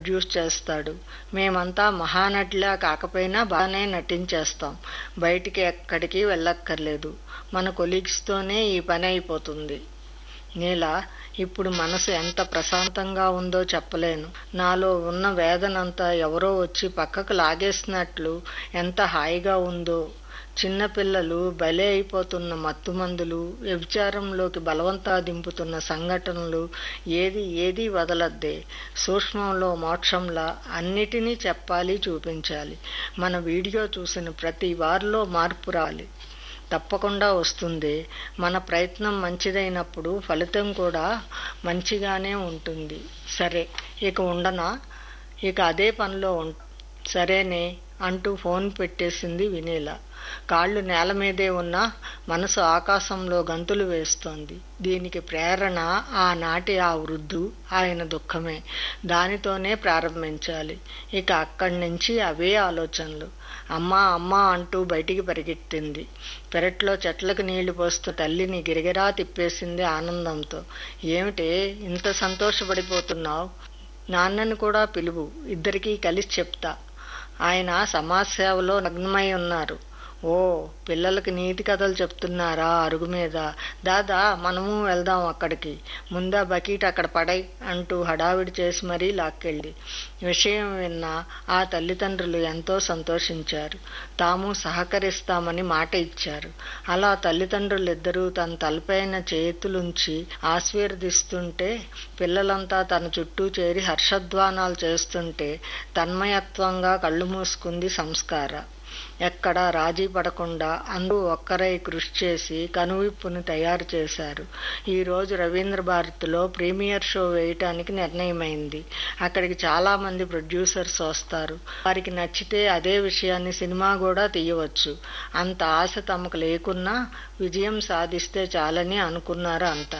produce చేస్తాడు మేమంతా మహానటిలా కాకపోయినా బాగానే నటించేస్తాం బయటికి ఎక్కడికి వెళ్ళక్కర్లేదు మన కొలీగ్స్తోనే ఈ పని అయిపోతుంది నీల ఇప్పుడు మనసు ఎంత ప్రశాంతంగా ఉందో చెప్పలేను నాలో ఉన్న వేదనంతా ఎవరో వచ్చి పక్కకు లాగేసినట్లు ఎంత హాయిగా ఉందో చిన్నపిల్లలు బలే అయిపోతున్న మత్తుమందులు వ్యభిచారంలోకి బలవంతా దింపుతున్న సంఘటనలు ఏది ఏది వదలద్దే సూక్ష్మంలో మోక్షంలా అన్నిటినీ చెప్పాలి చూపించాలి మన వీడియో చూసిన ప్రతి వారిలో మార్పు రాలి తప్పకుండా వస్తుంది మన ప్రయత్నం మంచిదైనప్పుడు ఫలితం కూడా మంచిగానే ఉంటుంది సరే ఇక ఉండనా ఇక అదే పనిలో ఉం సరేనే అంటూ ఫోన్ పెట్టేసింది వినీల కాళ్ళు నేల మీదే ఉన్నా మనసు ఆకాశంలో గంతులు వేస్తోంది దీనికి ప్రేరణ ఆనాటి ఆ వృద్ధు ఆయన దుఃఖమే దానితోనే ప్రారంభించాలి ఇక అక్కడి నుంచి అవే ఆలోచనలు అమ్మా అమ్మా అంటూ బయటికి పరిగెత్తింది పెరట్లో చెట్లకు నీళ్లు పోస్తూ తల్లిని గిరిగిరా తిప్పేసింది ఆనందంతో ఏమిటే ఇంత సంతోషపడిపోతున్నావు నాన్నని కూడా పిలువు ఇద్దరికీ కలిసి చెప్తా ఆయన సమాజ సేవలో నగ్నమై ఉన్నారు ఓ పిల్లలకి నీతి కథలు చెప్తున్నారా అరుగు మీద దాదా మనము వెళ్దాం అక్కడికి ముందా బకీట్ అక్కడ పడై అంటూ హడావిడి చేసి మరీ లాక్కెళ్ళి విషయం విన్న ఆ తల్లిదండ్రులు ఎంతో సంతోషించారు తాము సహకరిస్తామని మాట ఇచ్చారు అలా తల్లిదండ్రులిద్దరూ తన తలపైన చేతులుంచి ఆశీర్వదిస్తుంటే పిల్లలంతా తన చుట్టూ చేరి హర్షధ్వానాలు చేస్తుంటే తన్మయత్వంగా కళ్ళు మూసుకుంది సంస్కార ఎక్కడా రాజీ పడకుండా అందరూ ఒక్కరై కృషి చేసి కనువిప్పును తయారు చేశారు ఈ రోజు రవీంద్ర భారతిలో ప్రీమియర్ షో వేయటానికి నిర్ణయమైంది అక్కడికి చాలా మంది ప్రొడ్యూసర్స్ వస్తారు వారికి నచ్చితే అదే విషయాన్ని సినిమా కూడా తీయవచ్చు అంత ఆశ తమకు లేకున్నా విజయం సాధిస్తే చాలని అనుకున్నారు అంతా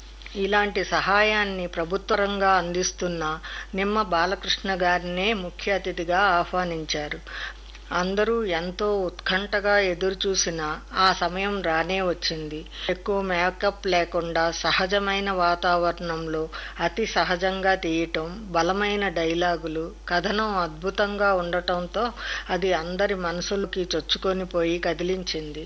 ఇలాంటి సహాయాన్ని ప్రభుత్వరంగా అందిస్తున్న నిమ్మ బాలకృష్ణ గారినే ముఖ్య అతిథిగా ఆహ్వానించారు అందరూ ఎంతో ఉత్కంఠగా ఎదురుచూసిన ఆ సమయం రానే వచ్చింది ఎక్కువ మేకప్ లేకుండా సహజమైన వాతావరణంలో అతి సహజంగా తీయటం బలమైన డైలాగులు కథనం అద్భుతంగా ఉండటంతో అది అందరి మనసులకి చొచ్చుకొని పోయి కదిలించింది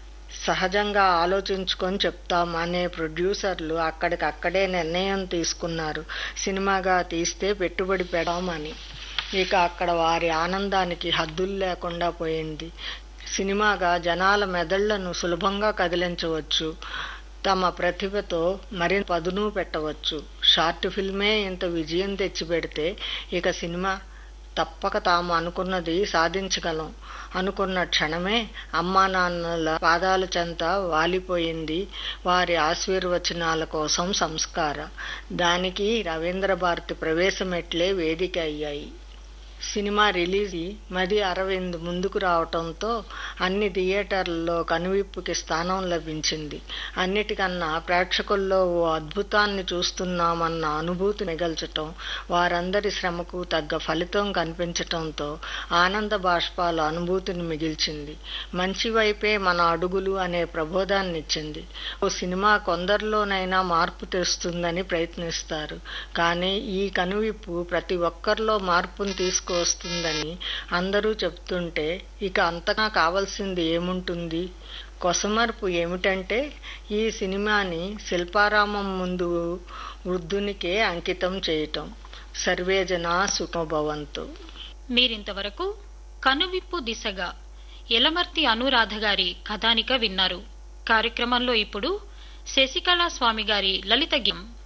సహజంగా ఆలోచించుకొని చెప్తాం అనే ప్రొడ్యూసర్లు అక్కడికక్కడే నిర్ణయం తీసుకున్నారు సినిమాగా తీస్తే పెట్టుబడి పెడదామని ఇక అక్కడ వారి ఆనందానికి హద్దులు లేకుండా పోయింది సినిమాగా జనాల మెదళ్లను సులభంగా కదిలించవచ్చు తమ ప్రతిభతో మరింత పదును పెట్టవచ్చు షార్ట్ ఫిల్మే ఇంత విజయం తెచ్చిపెడితే ఇక సినిమా తప్పక తాము అనుకున్నది సాధించగలం అనుకున్న క్షణమే అమ్మా నాన్నల పాదాల చెంత వాలిపోయింది వారి ఆశీర్వచనాల కోసం సంస్కార దానికి రవీంద్ర భారతి ప్రవేశమెట్లే వేదిక అయ్యాయి సినిమా రిలీజ్ మది అరవింద్ ముందుకు రావటంతో అన్ని థియేటర్లలో కనువిప్పుకి స్థానం లభించింది అన్నిటికన్నా ప్రేక్షకుల్లో ఓ అద్భుతాన్ని చూస్తున్నామన్న అనుభూతి మిగల్చటం వారందరి శ్రమకు తగ్గ ఫలితం కనిపించటంతో ఆనంద బాష్పాల అనుభూతిని మిగిల్చింది మంచి వైపే మన అడుగులు అనే ప్రబోధాన్నిచ్చింది ఓ సినిమా కొందరిలోనైనా మార్పు తెస్తుందని ప్రయత్నిస్తారు కానీ ఈ కనువిప్పు ప్రతి ఒక్కరిలో మార్పును తీసుకు వస్తుందని అందరూ చెప్తుంటే ఇక అంతగా కావాల్సింది ఏముంటుంది కొసమర్పు ఏమిటంటే ఈ సినిమాని శిల్పారామం ముందు వృద్ధునికే అంకితం చేయటం సర్వేజన సుఖభవంతు మీరింతవరకు కనువిప్పు దిశగా ఎలమర్తి అనురాధ గారి కథానిక విన్నారు కార్యక్రమంలో ఇప్పుడు శశికళా స్వామి గారి లలిత గీతం